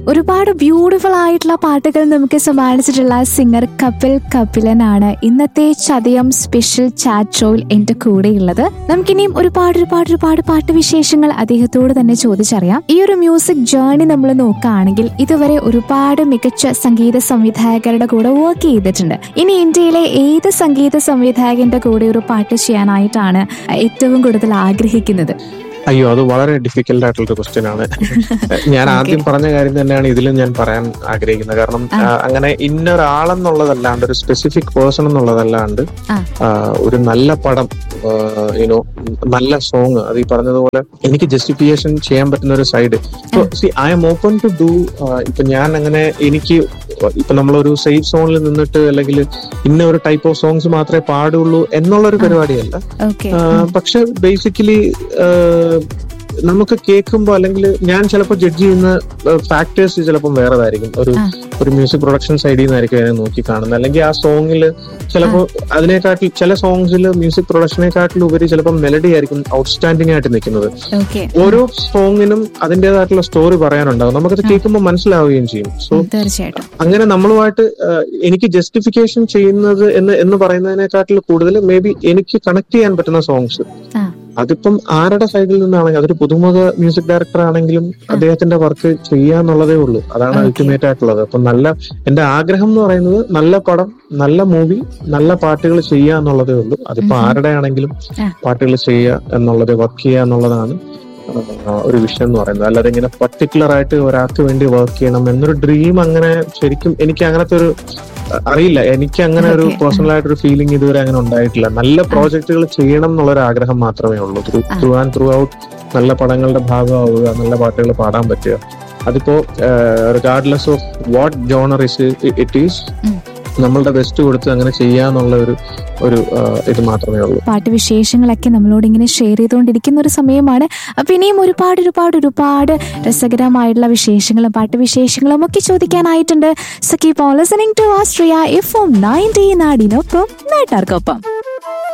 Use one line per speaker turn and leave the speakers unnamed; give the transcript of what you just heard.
ഒരുപാട് ബ്യൂട്ടിഫുൾ ആയിട്ടുള്ള പാട്ടുകൾ നമുക്ക് സമ്മാനിച്ചിട്ടുള്ള സിംഗർ കപിൽ കപിലനാണ് ഇന്നത്തെ ചതയം സ്പെഷ്യൽ ചാറ്റ് ഷോയിൽ എന്റെ കൂടെയുള്ളത് നമുക്കിനിയും ഒരുപാട് ഒരുപാട് ഒരുപാട് പാട്ട് വിശേഷങ്ങൾ അദ്ദേഹത്തോട് തന്നെ ചോദിച്ചറിയാം ഈ ഒരു മ്യൂസിക് ജേർണി നമ്മൾ നോക്കുകയാണെങ്കിൽ ഇതുവരെ ഒരുപാട് മികച്ച സംഗീത സംവിധായകരുടെ കൂടെ വർക്ക് ചെയ്തിട്ടുണ്ട് ഇനി ഇന്ത്യയിലെ ഏത് സംഗീത സംവിധായകന്റെ കൂടെ ഒരു പാട്ട് ചെയ്യാനായിട്ടാണ് ഏറ്റവും കൂടുതൽ ആഗ്രഹിക്കുന്നത്
അയ്യോ അത് വളരെ ഡിഫിക്കൽട്ട് ആയിട്ടുള്ള ഒരു ക്വസ്റ്റ്യൻ ആണ് ഞാൻ ആദ്യം പറഞ്ഞ കാര്യം തന്നെയാണ് ഇതിലും ഞാൻ പറയാൻ ആഗ്രഹിക്കുന്നത് കാരണം ആ, അങ്ങനെ ഇന്നൊരാളെന്നുള്ളതല്ലാണ്ട് ഒരു സ്പെസിഫിക് പേഴ്സൺ എന്നുള്ളതല്ലാണ്ട്
ആ.
ആ, ഒരു നല്ല പടം യുനോ നല്ല സോങ് അത് ഈ പറഞ്ഞതുപോലെ എനിക്ക് ജസ്റ്റിഫിക്കേഷൻ ചെയ്യാൻ പറ്റുന്ന ഒരു സൈഡ് ഇപ്പൊ C I M open to do ഇപ്പൊ ഞാൻ അങ്ങനെ എനിക്ക് ഇപ്പൊ നമ്മളൊരു സേഫ് സോണിൽ നിന്നിട്ട് അല്ലെങ്കിൽ ഇന്ന ഒരു ടൈപ്പ് ഓഫ് സോങ്സ് മാത്രമേ പാടുള്ളൂ എന്നുള്ള ഒരു പരിപാടിയല്ല
ഓക്കെ
ആ, പക്ഷെ ബേസിക്കലി നമുക്ക് കേൾക്കുമ്പോൾ അല്ലെങ്കിൽ ഞാൻ ചിലപ്പോൾ ജഡ്ജ് ചെയ്യുന്ന ഫാക്ടേഴ്സ് ചിലപ്പം വേറെതായിരിക്കും ഒരു
ആ.
ഒരു മ്യൂസിക് പ്രൊഡക്ഷൻ സൈഡിൽ നിന്നായിരിക്കും അതിനെ നോക്കി കാണുന്നത് അല്ലെങ്കിൽ ആ സോങ്ങിൽ ചിലപ്പോൾ അതിനെക്കാട്ടിൽ ചില സോങ്സിൽ മ്യൂസിക് പ്രൊഡക്ഷനെക്കാട്ടിലും ഉപരി ചിലപ്പോൾ മെലഡി ആയിരിക്കും ഔട്ട്സ്റ്റാൻഡിംഗ് ആയിട്ട് നിൽക്കുന്നത്
ഓക്കെ
ഓരോ സോങ്ങിനും അതിൻ്റെതായിട്ടുള്ള സ്റ്റോറി പറയാനുണ്ടാവും നമുക്കത് കേൾക്കുമ്പോൾ മനസ്സിലാവുകയും ചെയ്യും സോ
തീർച്ചയായിട്ടും
അങ്ങനെ നമ്മളുമായിട്ട് ആ, എനിക്ക് ജസ്റ്റിഫിക്കേഷൻ ചെയ്യുന്നത് എന്ന് എന്ന് പറയുന്നതിനെക്കാട്ടിൽ കൂടുതൽ മേ ബി എനിക്ക് കണക്ട് ചെയ്യാൻ പറ്റുന്ന സോങ്സ്
ആ.
അതിപ്പം ആരുടെ സൈഡിൽ നിന്നാണെങ്കിൽ അതൊരു പുതുമുഖ മ്യൂസിക് ഡയറക്ടർ ആണെങ്കിലും അദ്ദേഹത്തിന്റെ വർക്ക് ചെയ്യാന്നുള്ളതേ ഉള്ളൂ അതാണ്
Okay.
അൾട്ടിമേറ്റ് ആയിട്ടുള്ളത് അപ്പൊ നല്ല എന്റെ ആഗ്രഹം എന്ന് പറയുന്നത് നല്ല പടം നല്ല മൂവി നല്ല പാട്ടുകൾ ചെയ്യുക എന്നുള്ളതേ ഉള്ളൂ അതിപ്പോ
Mhm.
ആരുടെ ആണെങ്കിലും
ആ.
പാട്ടുകൾ ചെയ്യുക എന്നുള്ളത് വർക്ക് ചെയ്യുക എന്നുള്ളതാണ് ആ, ഒരു വിഷയം എന്ന് പറയുന്നത് അല്ലാതെ ഇങ്ങനെ പർട്ടിക്കുലർ ആയിട്ട് ഒരാൾക്ക് വേണ്ടി വർക്ക് ചെയ്യണം എന്നൊരു ഡ്രീം അങ്ങനെ ശരിക്കും എനിക്ക് അങ്ങനത്തെ ഒരു അ- അറിയില്ല എനിക്ക് അങ്ങനെ ഒരു
Okay.
പേഴ്സണൽ ആയിട്ടൊരു ഫീലിംഗ് ഇതുവരെ അങ്ങനെ ഉണ്ടായിട്ടില്ല നല്ല പ്രോജക്റ്റുകൾ ചെയ്യണം എന്നുള്ള ഒരു ആഗ്രഹം മാത്രമേ ഉള്ളൂ ത്രൂ
ആ.
ത്രൂ ആൻഡ് ത്രൂ ഔട്ട് നല്ല പടങ്ങളുടെ ഭാഗമാവുക നല്ല പാട്ടുകൾ പാടാൻ പറ്റുക അതിപ്പോ regardless of what genre is it is
um.
നമ്മളുടെ ബെസ്റ്റ് കൊടുത്ത് അങ്ങനെ ചെയ്യാന്നുള്ള ഒരു ഒരു ആ, ഇത് മാത്രമേ ഉള്ളൂ
പാട്ട് വിശേഷങ്ങളൊക്കെ നമ്മളോട് ഇങ്ങനെ ഷെയർ ചെയ്തുകൊണ്ടിരിക്കുന്ന ഒരു സമയമാണ് അപ്പൊ ഇനിയും ഒരുപാട് ഒരുപാട് ഒരുപാട് രസകരമായിട്ടുള്ള വിശേഷങ്ങളും പാട്ട് വിശേഷങ്ങളും ഒക്കെ ചോദിക്കാനായിട്ടുണ്ട് so keep on listening to Austria F M ninety നാടിനൊപ്പം നാട്ടാർക്കൊപ്പം